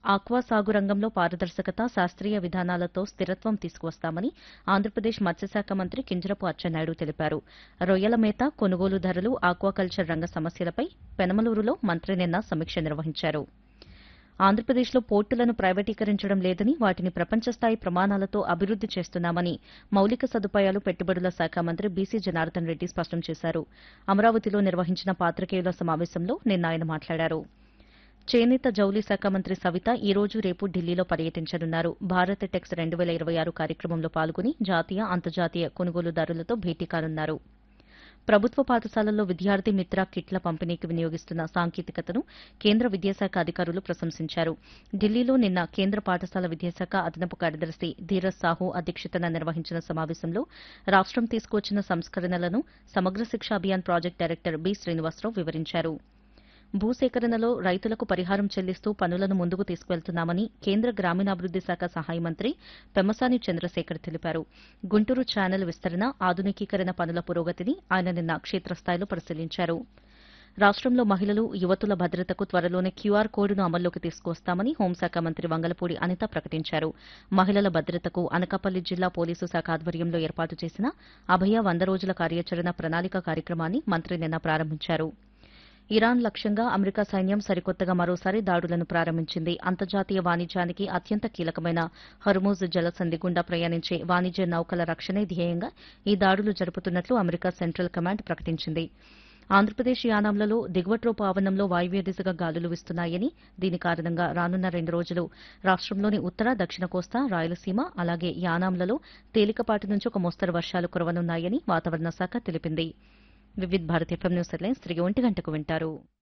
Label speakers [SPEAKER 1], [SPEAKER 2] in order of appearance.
[SPEAKER 1] aqua సాగు రంగంలో పారదర్శకత శాస్త్రీయ విధానాలతో స్థిరత్వం తీసుకువస్తామని ఆంధ్రప్రదేశ్ మత్స్యశాఖ మంత్రి కింజరపు అచ్చెన్నాయుడు తెలిపారు రొయ్యల మేత కొనుగోలు ధరలు ఆక్వాకల్చర్ రంగ సమస్యలపై పెనమలూరులో మంత్రి నిన్న సమీక్ష నిర్వహించారు ఆంధ్రప్రదేశ్లో పోర్టులను ప్రైవేటీకరించడం లేదని వాటిని ప్రపంచ స్థాయి ప్రమాణాలతో అభివృద్ది చేస్తున్నామని మౌలిక సదుపాయాలు పెట్టుబడుల శాఖ మంత్రి బీసీ జనార్దన్ రెడ్డి స్పష్టం చేశారు అమరావతిలో నిర్వహించిన పాత్రికేయుల సమావేశంలో నిన్న ఆయన మాట్లాడారు చేనేత జౌళి శాఖ మంత్రి సవిత ఈ రోజు రేపు ఢిల్లీలో పర్యటించనున్నారు భారత్ టెక్స్ రెండు వేల ఇరవై ఆరు కార్యక్రమంలో పాల్గొని జాతీయ అంతర్జాతీయ కొనుగోలుదారులతో భేటీ కానున్నారు ప్రభుత్వ పాఠశాలల్లో విద్యార్థి మిత్ర కిట్ల పంపిణీకి వినియోగిస్తున్న సాంకేతికతను కేంద్ర విద్యాశాఖ అధికారులు ప్రశంసించారు ఢిల్లీలో నిన్న కేంద్ర పాఠశాల విద్యాశాఖ అదనపు కార్యదర్శి ధీరజ్ సాహు అధ్యక్షతన నిర్వహించిన సమావేశంలో రాష్టం తీసుకువచ్చిన సంస్కరణలను Samagra Shiksha Abhiyan project director B Srinivasarao వివరించారు భూసేకరణలో రైతులకు పరిహారం చెల్లిస్తూ పనులను ముందుకు తీసుకువెళ్తున్నామని కేంద్ర గ్రామీణాభివృద్ది శాఖ సహాయ మంత్రి పెమ్మసాని చంద్రశేఖర్ తెలిపారు గుంటూరు ఛానల్ విస్తరణ ఆధునికీకరణ పనుల పురోగతిని ఆయన నిన్న క్షేత్రస్థాయిలో పరిశీలించారు రాష్టంలో మహిళలు యువతుల భద్రతకు త్వరలోనే క్యూఆర్ కోడ్ను అమల్లోకి తీసుకువస్తామని హోంశాఖ మంత్రి వంగలపూడి అనిత ప్రకటించారు మహిళల భద్రతకు అనకాపల్లి జిల్లా పోలీసు శాఖ ఆధ్వర్యంలో ఏర్పాటు చేసిన అభయ వంద రోజుల కార్యాచరణ ప్రణాళిక కార్యక్రమాన్ని మంత్రి నిన్న ప్రారంభించారు ఇరాన్ లక్ష్యంగా అమెరికా సైన్యం సరికొత్తగా మరోసారి దాడులను ప్రారంభించింది అంతర్జాతీయ వాణిజ్యానికి అత్యంత కీలకమైన హర్మూజ్ జలసంధి గుండా ప్రయాణించే వాణిజ్య నౌకల రక్షణే ధ్యేయంగా ఈ దాడులు జరుపుతున్నట్లు అమెరికా సెంట్రల్ కమాండ్ ప్రకటించింది ఆంధ్రప్రదేశ్ యానాంలలో దిగువట్రోపు ఆవరణంలో వాయువ్య దిశగా గాలులు వీస్తున్నాయని దీని కారణంగా రానున్న రెండు రోజులు రాష్టంలోని ఉత్తర దక్షిణ కోస్తా రాయలసీమ అలాగే యానాంలలో తేలికపాటి నుంచి ఒక మోస్తరు వర్షాలు కురవనున్నాయని వాతావరణ శాఖ తెలిపింది Vividh Bharat FM news headlines తిరిగి ఒంటి గంటకు వింటారు